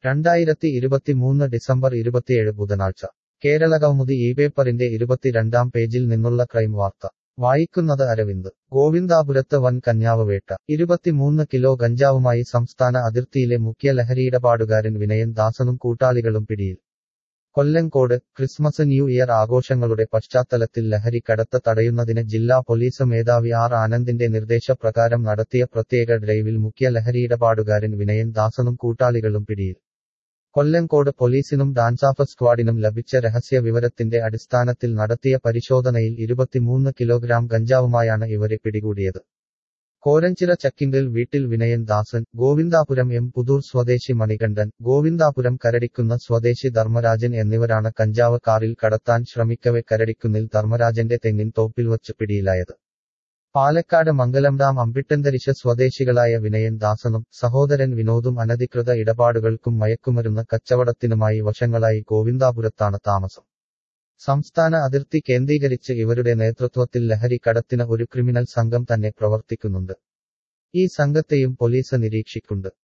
രണ്ടായിരത്തി ഇരുപത്തിമൂന്ന് ഡിസംബർ ഇരുപത്തിയേഴ് ബുധനാഴ്ച കേരളകൗമുദി ഈ പേപ്പറിന്റെ ഇരുപത്തിരണ്ടാം പേജിൽ നിന്നുള്ള ക്രൈം വാർത്ത വായിക്കുന്നത് അരവിന്ദ് ഗോവിന്ദാപുരത്ത് വൻ കഞ്ഞാവ് വേട്ട ഇരുപത്തിമൂന്ന് കിലോ ഗഞ്ചാവുമായി സംസ്ഥാന അതിർത്തിയിലെ മുഖ്യ ലഹരിയിടപാടുകാരൻ വിനയൻ ദാസനും കൂട്ടാളികളും പിടിയിൽ കൊല്ലങ്കോട് ക്രിസ്മസ് ന്യൂ ഇയർ ആഘോഷങ്ങളുടെ പശ്ചാത്തലത്തിൽ ലഹരി കടത്ത് തടയുന്നതിന് ജില്ലാ പോലീസ് മേധാവി ആർ ആനന്ദിന്റെ നിർദ്ദേശപ്രകാരം നടത്തിയ പ്രത്യേക ഡ്രൈവിൽ മുഖ്യ ലഹരിയിടപാടുകാരൻ വിനയൻ ദാസനും കൂട്ടാളികളും പിടിയിൽ കൊല്ലങ്കോട് പോലീസിനും ഡാൻസാഫ് സ്ക്വാഡിനും ലഭിച്ച രഹസ്യ വിവരത്തിന്റെ അടിസ്ഥാനത്തിൽ നടത്തിയ പരിശോധനയിൽ ഇരുപത്തിമൂന്ന് കിലോഗ്രാം ഗഞ്ചാവുമായാണ് ഇവരെ പിടികൂടിയത് കോരഞ്ചിറ ചക്കിങ്കൽ വീട്ടിൽ വിനയൻ ദാസൻ ഗോവിന്ദാപുരം എം പുതൂർ സ്വദേശി മണികണ്ഠൻ ഗോവിന്ദാപുരം കരടിക്കുന്ന സ്വദേശി ധർമ്മരാജൻ എന്നിവരാണ് കഞ്ചാവ് കാറിൽ കടത്താൻ ശ്രമിക്കവെ കരടിക്കുന്നിൽ ധർമ്മരാജന്റെ തെങ്ങിൻ തോപ്പിൽ വച്ച് പിടിയിലായത് പാലക്കാട് മംഗലം ഡാം അമ്പിട്ടന്തരിശ സ്വദേശികളായ വിനയൻ ദാസനും സഹോദരൻ വിനോദും അനധികൃത ഇടപാടുകൾക്കും മയക്കുമരുന്ന് കച്ചവടത്തിനുമായി വശങ്ങളായി ഗോവിന്ദാപുരത്താണ് താമസം സംസ്ഥാന അതിർത്തി കേന്ദ്രീകരിച്ച് ഇവരുടെ നേതൃത്വത്തിൽ ലഹരി കടത്തിന് ഒരു ക്രിമിനൽ സംഘം തന്നെ പ്രവർത്തിക്കുന്നുണ്ട് ഈ സംഘത്തെയും പോലീസ് നിരീക്ഷിക്കുന്നുണ്ട്